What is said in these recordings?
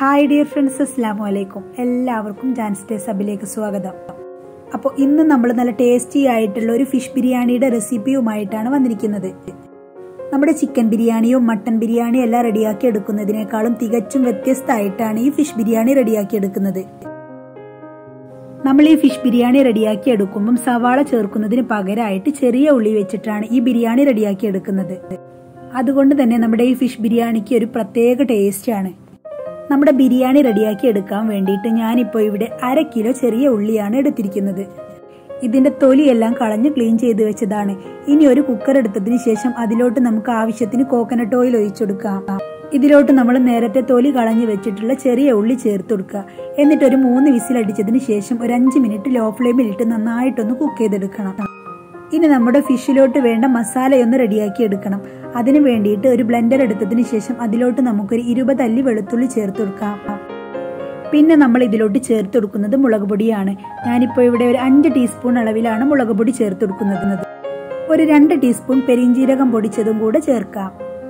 hi dear friends അസ്ലാമു അലൈക്കും എല്ലാവർക്കും ജാൻസ്റ്റേ സബിലേക്ക് സ്വാഗതം അപ്പോൾ ഇന്ന് നമ്മൾ നല്ല ടേസ്റ്റി ആയിട്ടുള്ള ഒരു ഫിഷ് ബിരിയാണിയുടെ റെസിപ്പിയുമായിട്ടാണ് വന്നിരിക്കുന്നത് നമ്മുടെ ചിക്കൻ ബിരിയാണിയും മട്ടൻ ബിരിയാണിയും എല്ലാം റെഡിയാക്കി എടുക്കുന്നതിനേക്കാളും തികച്ചും വ്യത്യസ്തമായിട്ടാണ് ഈ ഫിഷ് ബിരിയാണി റെഡിയാക്കി എടുക്കുന്നത് നമ്മൾ ഈ ഫിഷ് ബിരിയാണി റെഡിയാക്കി എടുക്കുമ്പം സവാള ചേർക്കുന്നതിന് പകരമായിട്ട് ചെറിയ ഉള്ളി വെച്ചിട്ടാണ് ഈ ബിരിയാണി റെഡിയാക്കി എടുക്കുന്നത് അതുകൊണ്ട് തന്നെ നമ്മുടെ ഈ ഫിഷ് ബിരിയാണിക്ക് ഒരു പ്രത്യേക ടേസ്റ്റ് ആണ് നമ്മുടെ ബിരിയാണി റെഡിയാക്കി എടുക്കാൻ വേണ്ടിയിട്ട് ഞാനിപ്പോൾ ഇവിടെ അര കിലോ ചെറിയ ഉള്ളിയാണ് എടുത്തിരിക്കുന്നത് ഇതിന്റെ തൊലിയെല്ലാം കളഞ്ഞ് ക്ലീൻ ചെയ്ത് വെച്ചതാണ് ഇനി ഒരു കുക്കർ എടുത്തതിന് ശേഷം അതിലോട്ട് നമുക്ക് ആവശ്യത്തിന് കോക്കനട്ട് ഓയിൽ ഒഴിച്ചെടുക്കാം ഇതിലോട്ട് നമ്മൾ നേരത്തെ തൊലി കളഞ്ഞു വെച്ചിട്ടുള്ള ചെറിയ ഉള്ളി ചേർത്ത് കൊടുക്കുക എന്നിട്ട് ഒരു മൂന്ന് വിസിൽ അടിച്ചതിന് ശേഷം ഒരു അഞ്ച് മിനിറ്റ് ലോ ഫ്ലെയിമിൽ ഇട്ട് നന്നായിട്ടൊന്ന് കുക്ക് ചെയ്തെടുക്കണം ഇനി നമ്മുടെ ഫിഷിലോട്ട് വേണ്ട മസാലയൊന്ന് റെഡിയാക്കി എടുക്കണം അതിന് വേണ്ടിയിട്ട് ഒരു ബ്ലെൻഡർ എടുത്തതിന് ശേഷം അതിലോട്ട് നമുക്കൊരു ഇരുപത് അല്ലി വെളുത്തുള്ളി ചേർത്ത് കൊടുക്കാം പിന്നെ നമ്മൾ ഇതിലോട്ട് ചേർത്ത് കൊടുക്കുന്നത് മുളക് പൊടിയാണ് ഞാനിപ്പോൾ ഇവിടെ ഒരു അഞ്ച് ടീസ്പൂൺ അളവിലാണ് മുളക് പൊടി ചേർത്ത് കൊടുക്കുന്നത് ഒരു രണ്ട് ടീസ്പൂൺ പെരിഞ്ചീരകം പൊടിച്ചതും കൂടെ ചേർക്കാം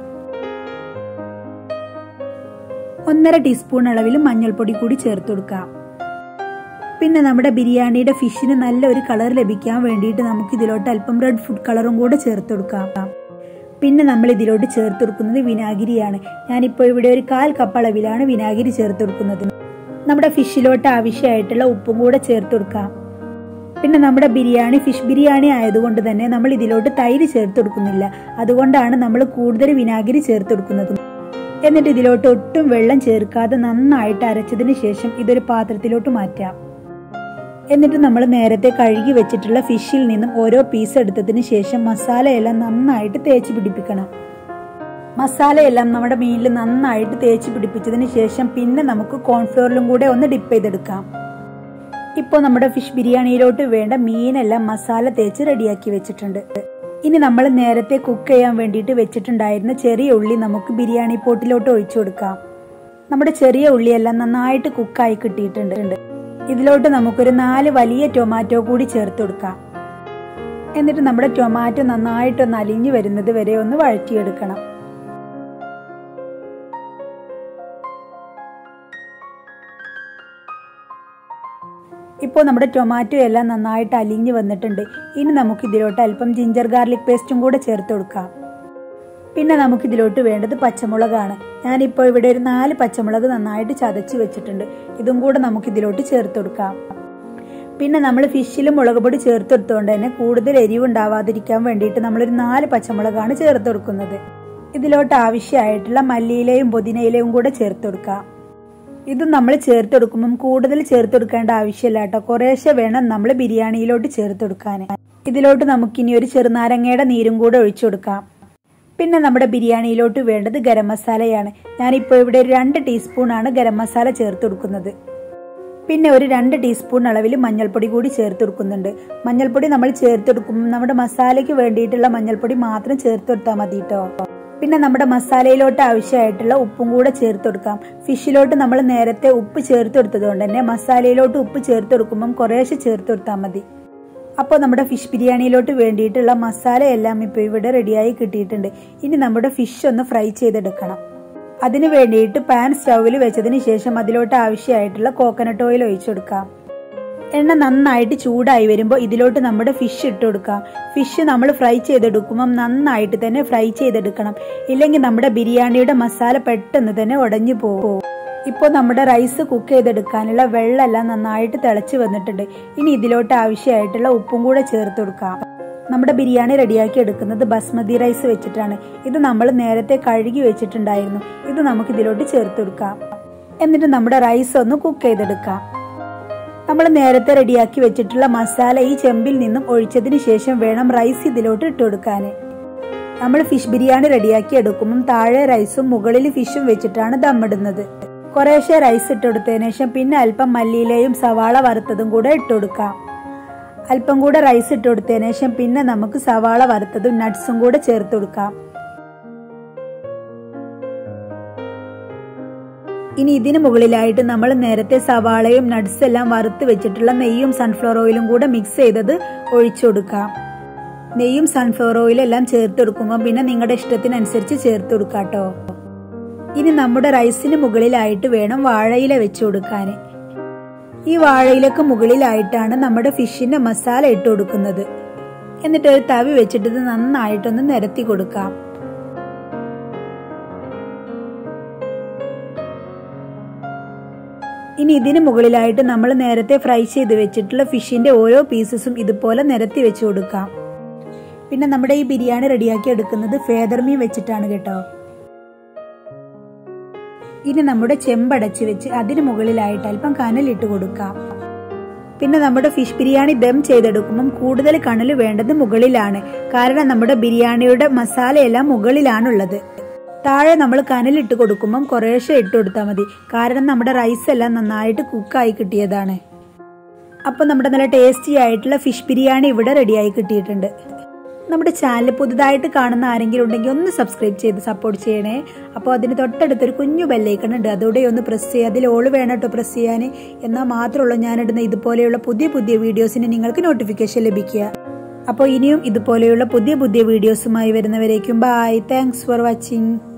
ഒന്നര ടീസ്പൂൺ അളവിൽ മഞ്ഞൾപ്പൊടി കൂടി ചേർത്ത് കൊടുക്കാം പിന്നെ നമ്മുടെ ബിരിയാണിയുടെ ഫിഷിന് നല്ല ഒരു കളർ ലഭിക്കാൻ വേണ്ടിയിട്ട് നമുക്ക് ഇതിലോട്ട് അല്പം റെഡ് ഫുഡ് കളറും കൂടെ ചേർത്ത് കൊടുക്കാം പിന്നെ നമ്മൾ ഇതിലോട്ട് ചേർത്ത് കൊടുക്കുന്നത് വിനാഗിരിയാണ് ഞാനിപ്പോൾ ഇവിടെ ഒരു കാൽ കപ്പ് അളവിലാണ് വിനാഗിരി ചേർത്ത് കൊടുക്കുന്നത് നമ്മുടെ ഫിഷിലോട്ട് ആവശ്യമായിട്ടുള്ള ഉപ്പും കൂടെ ചേർത്ത് കൊടുക്കാം പിന്നെ നമ്മുടെ ബിരിയാണി ഫിഷ് ബിരിയാണി ആയതുകൊണ്ട് തന്നെ നമ്മൾ ഇതിലോട്ട് തൈര് ചേർത്ത് കൊടുക്കുന്നില്ല അതുകൊണ്ടാണ് നമ്മൾ കൂടുതൽ വിനാഗിരി ചേർത്ത് കൊടുക്കുന്നത് എന്നിട്ട് ഇതിലോട്ട് ഒട്ടും വെള്ളം ചേർക്കാതെ നന്നായിട്ട് അരച്ചതിന് ശേഷം ഇതൊരു പാത്രത്തിലോട്ട് മാറ്റാം എന്നിട്ട് നമ്മൾ നേരത്തെ കഴുകി വെച്ചിട്ടുള്ള ഫിഷിൽ നിന്നും ഓരോ പീസ് എടുത്തതിന് ശേഷം മസാലയെല്ലാം നന്നായിട്ട് തേച്ച് പിടിപ്പിക്കണം മസാലയെല്ലാം നമ്മുടെ മീനിൽ നന്നായിട്ട് തേച്ച് പിടിപ്പിച്ചതിന് ശേഷം പിന്നെ നമുക്ക് കോൺഫ്ലോറിലും കൂടെ ഒന്ന് ഡിപ്പ് ചെയ്തെടുക്കാം ഇപ്പോൾ നമ്മുടെ ഫിഷ് ബിരിയാണിയിലോട്ട് വേണ്ട മീനെല്ലാം മസാല തേച്ച് റെഡിയാക്കി വെച്ചിട്ടുണ്ട് ഇനി നമ്മൾ നേരത്തെ കുക്ക് ചെയ്യാൻ വേണ്ടിയിട്ട് വെച്ചിട്ടുണ്ടായിരുന്ന ചെറിയ ഉള്ളി നമുക്ക് ബിരിയാണി പോട്ടിലോട്ട് ഒഴിച്ചു കൊടുക്കാം നമ്മുടെ ചെറിയ ഉള്ളിയെല്ലാം നന്നായിട്ട് കുക്കായി കിട്ടിയിട്ടുണ്ട് ഇതിലോട്ട് നമുക്കൊരു നാല് വലിയ ടൊമാറ്റോ കൂടി ചേർത്ത് കൊടുക്കാം എന്നിട്ട് നമ്മുടെ ടൊമാറ്റോ നന്നായിട്ടൊന്ന് അലിഞ്ഞു വരുന്നത് വരെ ഒന്ന് വഴറ്റിയെടുക്കണം ഇപ്പോൾ നമ്മുടെ ടൊമാറ്റോ എല്ലാം നന്നായിട്ട് അലിഞ്ഞു വന്നിട്ടുണ്ട് ഇനി നമുക്ക് ഇതിലോട്ട് അല്പം ജിഞ്ചർ ഗാർലിക് പേസ്റ്റും കൂടെ ചേർത്ത് കൊടുക്കാം പിന്നെ നമുക്ക് ഇതിലോട്ട് വേണ്ടത് പച്ചമുളകാണ് ഞാനിപ്പോൾ ഇവിടെ ഒരു നാല് പച്ചമുളക് നന്നായിട്ട് ചതച്ച് വെച്ചിട്ടുണ്ട് ഇതും കൂടെ നമുക്ക് ഇതിലോട്ട് ചേർത്ത് കൊടുക്കാം പിന്നെ നമ്മൾ ഫിഷിൽ മുളക് പൊടി ചേർത്ത് കൊടുത്തുകൊണ്ട് തന്നെ കൂടുതൽ എരിവ് ഉണ്ടാവാതിരിക്കാൻ വേണ്ടിയിട്ട് നമ്മളൊരു നാല് പച്ചമുളകാണ് ചേർത്ത് കൊടുക്കുന്നത് ഇതിലോട്ട് ആവശ്യമായിട്ടുള്ള മല്ലിയിലയും പുതിനയിലയും കൂടെ ചേർത്ത് കൊടുക്കാം ഇത് നമ്മൾ ചേർത്ത് കൊടുക്കുമ്പം കൂടുതൽ ചേർത്ത് കൊടുക്കേണ്ട ആവശ്യമില്ല കേട്ടോ കുറേശ്ശെ വേണം നമ്മൾ ബിരിയാണിയിലോട്ട് ചേർത്ത് കൊടുക്കാൻ ഇതിലോട്ട് നമുക്കിനി ഒരു ചെറുനാരങ്ങയുടെ നീരും കൂടെ ഒഴിച്ചു കൊടുക്കാം പിന്നെ നമ്മുടെ ബിരിയാണിയിലോട്ട് വേണ്ടത് ഗരം മസാലയാണ് ഞാനിപ്പോൾ ഇവിടെ ഒരു രണ്ട് ടീസ്പൂൺ ആണ് ഗരം മസാല ചേർത്ത് കൊടുക്കുന്നത് പിന്നെ ഒരു രണ്ട് ടീസ്പൂൺ അളവിൽ മഞ്ഞൾപ്പൊടി കൂടി ചേർത്ത് കൊടുക്കുന്നുണ്ട് മഞ്ഞൾപ്പൊടി നമ്മൾ ചേർത്ത് കൊടുക്കുമ്പോൾ നമ്മുടെ മസാലയ്ക്ക് വേണ്ടിയിട്ടുള്ള മഞ്ഞൾപ്പൊടി മാത്രം ചേർത്ത് കൊടുത്താൽ മതി കേട്ടോ പിന്നെ നമ്മുടെ മസാലയിലോട്ട് ആവശ്യമായിട്ടുള്ള ഉപ്പും കൂടെ ചേർത്ത് കൊടുക്കാം ഫിഷിലോട്ട് നമ്മൾ നേരത്തെ ഉപ്പ് ചേർത്ത് കൊടുത്തത് കൊണ്ട് തന്നെ മസാലയിലോട്ട് ഉപ്പ് ചേർത്ത് കൊടുക്കുമ്പം കുറേശ്ശെ ചേർത്ത് കൊടുത്താൽ മതി അപ്പോൾ നമ്മുടെ ഫിഷ് ബിരിയാണിയിലോട്ട് വേണ്ടിയിട്ടുള്ള മസാല എല്ലാം ഇപ്പോൾ ഇവിടെ റെഡിയായി കിട്ടിയിട്ടുണ്ട് ഇനി നമ്മുടെ ഫിഷ് ഒന്ന് ഫ്രൈ ചെയ്തെടുക്കണം അതിന് വേണ്ടിയിട്ട് പാൻ സ്റ്റൗവിൽ വെച്ചതിന് ശേഷം അതിലോട്ട് ആവശ്യമായിട്ടുള്ള കോക്കനട്ട് ഓയിൽ ഒഴിച്ചു കൊടുക്കാം എണ്ണ നന്നായിട്ട് ചൂടായി വരുമ്പോൾ ഇതിലോട്ട് നമ്മുടെ ഫിഷ് ഇട്ട് കൊടുക്കാം ഫിഷ് നമ്മൾ ഫ്രൈ ചെയ്തെടുക്കുമ്പം നന്നായിട്ട് തന്നെ ഫ്രൈ ചെയ്തെടുക്കണം ഇല്ലെങ്കിൽ നമ്മുടെ ബിരിയാണിയുടെ മസാല പെട്ടെന്ന് തന്നെ ഉടഞ്ഞു പോകും ഇപ്പോൾ നമ്മുടെ റൈസ് കുക്ക് ചെയ്തെടുക്കാനുള്ള വെള്ളമെല്ലാം നന്നായിട്ട് തിളച്ച് വന്നിട്ടുണ്ട് ഇനി ഇതിലോട്ട് ആവശ്യമായിട്ടുള്ള ഉപ്പും കൂടെ ചേർത്ത് കൊടുക്കാം നമ്മുടെ ബിരിയാണി റെഡിയാക്കി എടുക്കുന്നത് ബസ്മതി റൈസ് വെച്ചിട്ടാണ് ഇത് നമ്മൾ നേരത്തെ കഴുകി വെച്ചിട്ടുണ്ടായിരുന്നു ഇത് നമുക്ക് ഇതിലോട്ട് ചേർത്ത് കൊടുക്കാം എന്നിട്ട് നമ്മുടെ റൈസ് ഒന്ന് കുക്ക് ചെയ്തെടുക്കാം നമ്മൾ നേരത്തെ റെഡിയാക്കി വെച്ചിട്ടുള്ള മസാല ഈ ചെമ്പിൽ നിന്നും ഒഴിച്ചതിന് ശേഷം വേണം റൈസ് ഇതിലോട്ട് ഇട്ട് കൊടുക്കാൻ നമ്മൾ ഫിഷ് ബിരിയാണി റെഡിയാക്കി എടുക്കുമ്പം താഴെ റൈസും മുകളിൽ ഫിഷും വെച്ചിട്ടാണ് ദമ്മിടുന്നത് കുറേശ്ശെ റൈസ് ഇട്ടുകൊടുത്തതിന് ശേഷം പിന്നെ അല്പം മല്ലിയിലയും സവാള വറുത്തതും കൂടെ ഇട്ടുകൊടുക്കാം അല്പം കൂടെ റൈസ് ഇട്ടുകൊടുത്തതിന് ശേഷം പിന്നെ നമുക്ക് സവാള വറുത്തതും നട്ട്സും കൂടെ ചേർത്ത് കൊടുക്കാം ഇനി ഇതിന് മുകളിലായിട്ട് നമ്മൾ നേരത്തെ സവാളയും നട്ട്സ് എല്ലാം വറുത്ത് വെച്ചിട്ടുള്ള നെയ്യും സൺഫ്ലവർ ഓയിലും കൂടെ മിക്സ് ചെയ്തത് ഒഴിച്ചു കൊടുക്കാം നെയ്യും സൺഫ്ലവർ ഓയിലും എല്ലാം ചേർത്ത് കൊടുക്കുമ്പോൾ പിന്നെ നിങ്ങളുടെ ഇഷ്ടത്തിനനുസരിച്ച് ചേർത്ത് കൊടുക്കാം കേട്ടോ ഇനി നമ്മുടെ റൈസിന് മുകളിലായിട്ട് വേണം വാഴയില വെച്ചു കൊടുക്കാൻ ഈ വാഴയിലക്ക് മുകളിലായിട്ടാണ് നമ്മുടെ ഫിഷിന്റെ മസാല ഇട്ട് കൊടുക്കുന്നത് എന്നിട്ട് ഒരു തവി വെച്ചിട്ട് ഇത് നന്നായിട്ടൊന്ന് നിരത്തി കൊടുക്കാം ഇനി ഇതിന് മുകളിലായിട്ട് നമ്മൾ നേരത്തെ ഫ്രൈ ചെയ്ത് വെച്ചിട്ടുള്ള ഫിഷിന്റെ ഓരോ പീസസും ഇതുപോലെ നിരത്തി വെച്ച് കൊടുക്കാം പിന്നെ നമ്മുടെ ഈ ബിരിയാണി റെഡിയാക്കി എടുക്കുന്നത് ഫേദർമീൻ വെച്ചിട്ടാണ് കേട്ടോ ഇനി നമ്മുടെ ചെമ്പടച്ച് വെച്ച് അതിന് മുകളിലായിട്ട് അല്പം കനലിട്ട് കൊടുക്കാം പിന്നെ നമ്മുടെ ഫിഷ് ബിരിയാണി ദം ചെയ്തെടുക്കുമ്പം കൂടുതൽ കണൽ വേണ്ടത് മുകളിലാണ് കാരണം നമ്മുടെ ബിരിയാണിയുടെ മസാലയെല്ലാം മുകളിലാണുള്ളത് താഴെ നമ്മൾ കനലിട്ട് കൊടുക്കുമ്പം കുറേശ്ശെ ഇട്ട് കൊടുത്താൽ മതി കാരണം നമ്മുടെ റൈസ് എല്ലാം നന്നായിട്ട് കുക്കായി കിട്ടിയതാണ് അപ്പോൾ നമ്മുടെ നല്ല ടേസ്റ്റി ആയിട്ടുള്ള ഫിഷ് ബിരിയാണി ഇവിടെ റെഡിയായി കിട്ടിയിട്ടുണ്ട് നമ്മുടെ ചാനൽ പുതുതായിട്ട് കാണുന്ന ആരെങ്കിലും ഉണ്ടെങ്കിൽ ഒന്ന് സബ്സ്ക്രൈബ് ചെയ്ത് സപ്പോർട്ട് ചെയ്യണേ അപ്പോൾ അതിന് തൊട്ടടുത്തൊരു കുഞ്ഞു ബെല്ലൈക്കൺ ഉണ്ട് അതോടെ ഒന്ന് പ്രസ് ചെയ്യുക അതിൽ ഓള് വേണം കേട്ടോ പ്രസ് ചെയ്യാൻ എന്നാൽ മാത്രമുള്ളൂ ഞാനിടുന്ന ഇതുപോലെയുള്ള പുതിയ പുതിയ വീഡിയോസിന് നിങ്ങൾക്ക് നോട്ടിഫിക്കേഷൻ ലഭിക്കുക അപ്പോൾ ഇനിയും ഇതുപോലെയുള്ള പുതിയ പുതിയ വീഡിയോസുമായി വരുന്നവരേക്കും ബൈ താങ്ക്സ് ഫോർ വാച്ചിങ്